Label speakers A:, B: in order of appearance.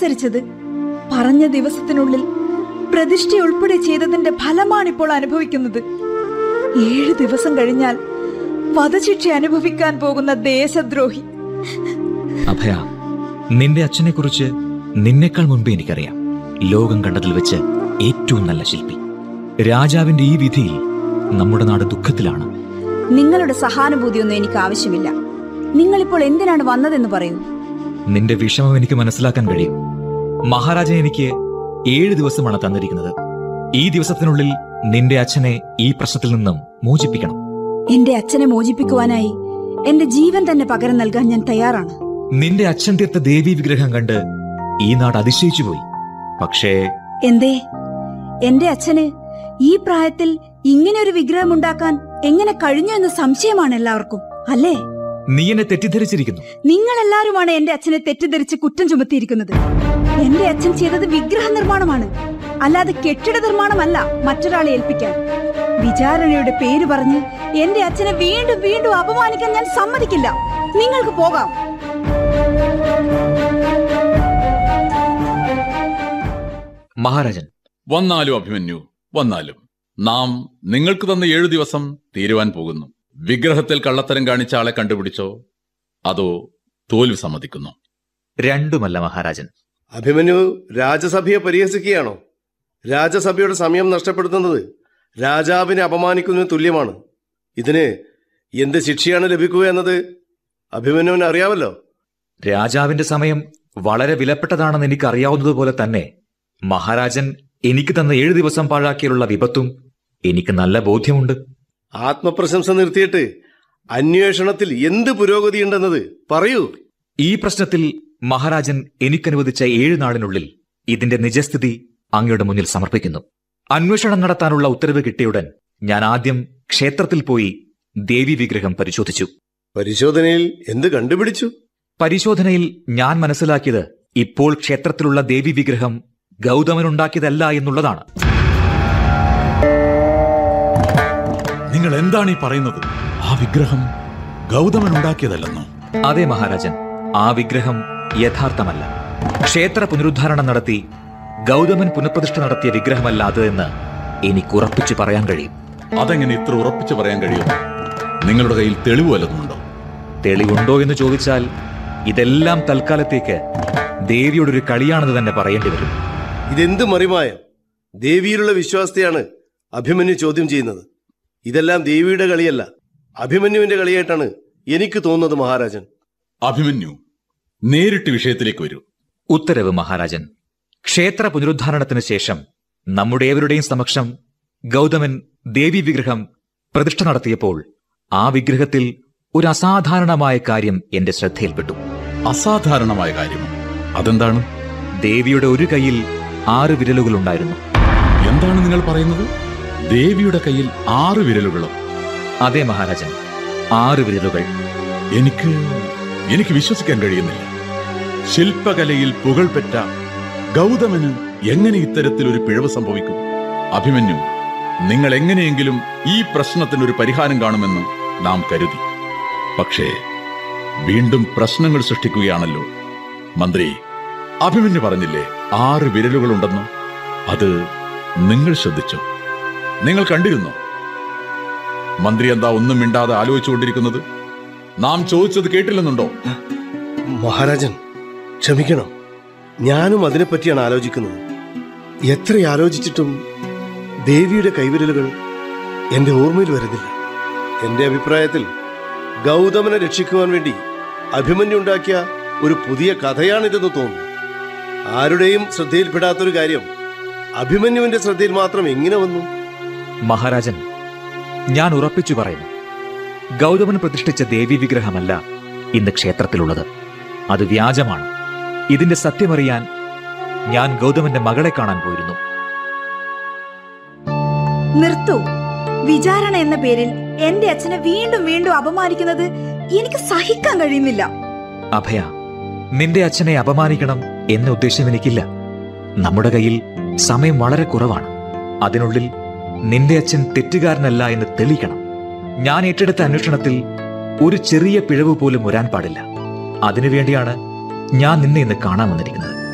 A: അനുസരിച്ചത് പറഞ്ഞ ദിവസത്തിനുള്ളിൽ പ്രതിഷ്ഠ ഉൾപ്പെടെ ചെയ്തതിന്റെ ഫലമാണിപ്പോൾ അനുഭവിക്കുന്നത് ഏഴ് ദിവസം കഴിഞ്ഞാൽ വധശിക്ഷ അനുഭവിക്കാൻ പോകുന്ന ദേശദ്രോഹി
B: അഭയ നിന്റെ അച്ഛനെ കുറിച്ച് നിന്നേക്കാൾ മുൻപേ എനിക്കറിയാം ലോകം കണ്ടതിൽ വെച്ച് ഏറ്റവും നല്ല ശില്പി രാജാവിന്റെ ഈ വിധിയിൽ നമ്മുടെ നാട് ദുഃഖത്തിലാണ്
C: നിങ്ങളുടെ സഹാനുഭൂതിയൊന്നും എനിക്ക് ആവശ്യമില്ല നിങ്ങളിപ്പോൾ എന്തിനാണ് വന്നതെന്ന് പറയൂ
B: നിന്റെ വിഷമം എനിക്ക് മനസ്സിലാക്കാൻ കഴിയും മഹാരാജൻ എനിക്ക് ഏഴ് ദിവസമാണ് തന്നിരിക്കുന്നത് ഈ ദിവസത്തിനുള്ളിൽ നിന്റെ അച്ഛനെ ഈ പ്രശ്നത്തിൽ നിന്നും മോചിപ്പിക്കണം
C: എന്റെ അച്ഛനെ മോചിപ്പിക്കുവാനായി എന്റെ ജീവൻ തന്നെ പകരം നൽകാൻ ഞാൻ തയ്യാറാണ്
B: നിന്റെ അച്ഛൻ തീർത്ത ദേവി വിഗ്രഹം കണ്ട് ഈ നാട് അതിശയിച്ചു പോയി പക്ഷേ
C: എന്തേ എന്റെ അച്ഛന് ഈ പ്രായത്തിൽ ഇങ്ങനെ ഒരു വിഗ്രഹം ഉണ്ടാക്കാൻ എങ്ങനെ കഴിഞ്ഞു എന്ന് സംശയമാണ് എല്ലാവർക്കും അല്ലേ
B: നീ എന്നെ തെറ്റിദ്ധരിച്ചിരിക്കുന്നു
C: നിങ്ങൾ എല്ലാവരുമാണ് എന്റെ അച്ഛനെ തെറ്റിദ്ധരിച്ച് കുറ്റം ചുമത്തിയിരിക്കുന്നത് എന്റെ അച്ഛൻ ചെയ്തത് വിഗ്രഹ നിർമ്മാണമാണ് അല്ലാതെ കെട്ടിട നിർമ്മാണമല്ല മറ്റൊരാളെ ഏൽപ്പിക്കാൻ വിചാരണയുടെ പേര് പറഞ്ഞ് എന്റെ അച്ഛനെ വീണ്ടും വീണ്ടും അപമാനിക്കാൻ ഞാൻ സമ്മതിക്കില്ല നിങ്ങൾക്ക് പോകാം
B: മഹാരാജൻ
D: വന്നാലും അഭിമന്യു വന്നാലും നാം നിങ്ങൾക്ക് തന്ന ഏഴു ദിവസം തീരുവാൻ പോകുന്നു വിഗ്രഹത്തിൽ കള്ളത്തരം കാണിച്ച ആളെ കണ്ടുപിടിച്ചോ അതോ തോൽവി സമ്മതിക്കുന്നു
B: രണ്ടുമല്ല മഹാരാജൻ
E: അഭിമന്യു രാജസഭയെ പരിഹസിക്കുകയാണോ രാജസഭയുടെ സമയം നഷ്ടപ്പെടുത്തുന്നത് രാജാവിനെ അപമാനിക്കുന്നതിന് തുല്യമാണ് ഇതിന് എന്ത് ശിക്ഷയാണ് ലഭിക്കുക എന്നത് അഭിമന്യുവിന് അറിയാമല്ലോ
B: രാജാവിന്റെ സമയം വളരെ വിലപ്പെട്ടതാണെന്ന് എനിക്ക് അറിയാവുന്നതുപോലെ തന്നെ മഹാരാജൻ എനിക്ക് തന്ന ഏഴു ദിവസം പാഴാക്കിയുള്ള വിപത്തും എനിക്ക് നല്ല ബോധ്യമുണ്ട്
E: ആത്മപ്രശംസ നിർത്തിയിട്ട് അന്വേഷണത്തിൽ എന്ത് പുരോഗതിയുണ്ടെന്നത് പറയൂ
B: ഈ പ്രശ്നത്തിൽ മഹാരാജൻ എനിക്കനുവദിച്ച ഏഴു നാളിനുള്ളിൽ ഇതിന്റെ നിജസ്ഥിതി അങ്ങയുടെ മുന്നിൽ സമർപ്പിക്കുന്നു അന്വേഷണം നടത്താനുള്ള ഉത്തരവ് കിട്ടിയുടൻ ഞാൻ ആദ്യം ക്ഷേത്രത്തിൽ പോയി ദേവി വിഗ്രഹം പരിശോധിച്ചു
E: പരിശോധനയിൽ എന്ത് കണ്ടുപിടിച്ചു
B: പരിശോധനയിൽ ഞാൻ മനസ്സിലാക്കിയത് ഇപ്പോൾ ക്ഷേത്രത്തിലുള്ള ദേവി വിഗ്രഹം ഗൗതമനുണ്ടാക്കിയതല്ല എന്നുള്ളതാണ്
D: നിങ്ങൾ എന്താണ് ഈ പറയുന്നത് ആ വിഗ്രഹം ഗൗതമൻ ഉണ്ടാക്കിയതല്ലെന്നോ
B: അതെ മഹാരാജൻ ആ വിഗ്രഹം യഥാർത്ഥമല്ല ക്ഷേത്ര പുനരുദ്ധാരണം നടത്തി ഗൗതമൻ പുനഃപ്രതിഷ്ഠ നടത്തിയ വിഗ്രഹമല്ല അത് എന്ന് എനിക്ക് ഉറപ്പിച്ചു പറയാൻ കഴിയും
D: അതെങ്ങനെ ഇത്ര ഉറപ്പിച്ചു പറയാൻ കഴിയുന്നു നിങ്ങളുടെ കയ്യിൽ തെളിവ് വല്ലതുമുണ്ടോ
B: തെളിവുണ്ടോ എന്ന് ചോദിച്ചാൽ ഇതെല്ലാം തൽക്കാലത്തേക്ക് ദേവിയുടെ ഒരു കളിയാണെന്ന് തന്നെ പറയേണ്ടി വരും
E: ഇതെന്ത് മറിമായം ദേവിയിലുള്ള വിശ്വാസത്തെയാണ് അഭിമന്യു ചോദ്യം ചെയ്യുന്നത് ഇതെല്ലാം ദേവിയുടെ കളിയല്ല അഭിമന്യുവിന്റെ കളിയായിട്ടാണ് എനിക്ക് തോന്നുന്നത് മഹാരാജൻ
D: അഭിമന്യു നേരിട്ട് വിഷയത്തിലേക്ക് വരൂ
B: ഉത്തരവ് മഹാരാജൻ ക്ഷേത്ര പുനരുദ്ധാരണത്തിന് ശേഷം നമ്മുടെ ഏവരുടെയും സമക്ഷം ഗൗതമൻ ദേവി വിഗ്രഹം പ്രതിഷ്ഠ നടത്തിയപ്പോൾ ആ വിഗ്രഹത്തിൽ ഒരു അസാധാരണമായ കാര്യം എന്റെ ശ്രദ്ധയിൽപ്പെട്ടു
D: അസാധാരണമായ കാര്യം അതെന്താണ്
B: ദേവിയുടെ ഒരു കൈയിൽ ആറ് വിരലുകളുണ്ടായിരുന്നു
D: എന്താണ് നിങ്ങൾ പറയുന്നത് ദേവിയുടെ കയ്യിൽ ആറ് വിരലുകളോ
B: അതെ മഹാരാജൻ ആറ് വിരലുകൾ
D: എനിക്ക് എനിക്ക് വിശ്വസിക്കാൻ കഴിയുന്നില്ല ശില്പകലയിൽ പുകൾപെറ്റ ഗൗതമന് എങ്ങനെ ഇത്തരത്തിൽ ഒരു പിഴവ് സംഭവിക്കും അഭിമന്യു നിങ്ങൾ എങ്ങനെയെങ്കിലും ഈ പ്രശ്നത്തിന് ഒരു പരിഹാരം കാണുമെന്ന് നാം കരുതി പക്ഷേ വീണ്ടും പ്രശ്നങ്ങൾ സൃഷ്ടിക്കുകയാണല്ലോ മന്ത്രി അഭിമന്യു പറഞ്ഞില്ലേ ആറ് വിരലുകളുണ്ടെന്ന് അത് നിങ്ങൾ ശ്രദ്ധിച്ചോ നിങ്ങൾ കണ്ടിരുന്നോ മന്ത്രി എന്താ ഒന്നും മിണ്ടാതെ ആലോചിച്ചുകൊണ്ടിരിക്കുന്നത് നാം ചോദിച്ചത് കേട്ടില്ലെന്നുണ്ടോ
E: മഹാരാജൻ ക്ഷമിക്കണം ഞാനും അതിനെപ്പറ്റിയാണ് ആലോചിക്കുന്നത് എത്ര ആലോചിച്ചിട്ടും ദേവിയുടെ കൈവിരലുകൾ എന്റെ ഓർമ്മയിൽ വരുന്നില്ല എന്റെ അഭിപ്രായത്തിൽ ഗൗതമനെ രക്ഷിക്കുവാൻ വേണ്ടി അഭിമന്യു ഉണ്ടാക്കിയ ഒരു പുതിയ കഥയാണിതെന്ന് തോന്നുന്നു ആരുടെയും ശ്രദ്ധയിൽപ്പെടാത്തൊരു കാര്യം അഭിമന്യുവിന്റെ ശ്രദ്ധയിൽ മാത്രം എങ്ങനെ വന്നു
B: മഹാരാജൻ ഞാൻ ഉറപ്പിച്ചു പറയുന്നു ഗൗതമൻ പ്രതിഷ്ഠിച്ച ദേവി വിഗ്രഹമല്ല ഇന്ന് ക്ഷേത്രത്തിലുള്ളത് അത് വ്യാജമാണ് ഇതിന്റെ സത്യമറിയാൻ ഞാൻ ഗൗതമന്റെ മകളെ കാണാൻ പോയിരുന്നു
A: നിർത്തൂ വിചാരണ എന്ന പേരിൽ എന്റെ അച്ഛനെ വീണ്ടും വീണ്ടും അപമാനിക്കുന്നത് എനിക്ക് സഹിക്കാൻ കഴിയുന്നില്ല
B: അഭയ നിന്റെ അച്ഛനെ അപമാനിക്കണം എന്ന ഉദ്ദേശം എനിക്കില്ല നമ്മുടെ കയ്യിൽ സമയം വളരെ കുറവാണ് അതിനുള്ളിൽ നിന്റെ അച്ഛൻ തെറ്റുകാരനല്ല എന്ന് തെളിയിക്കണം ഞാൻ ഏറ്റെടുത്ത അന്വേഷണത്തിൽ ഒരു ചെറിയ പിഴവ് പോലും വരാൻ പാടില്ല അതിനുവേണ്ടിയാണ് ഞാൻ നിന്നെ ഇന്ന് കാണാൻ വന്നിരിക്കുന്നത്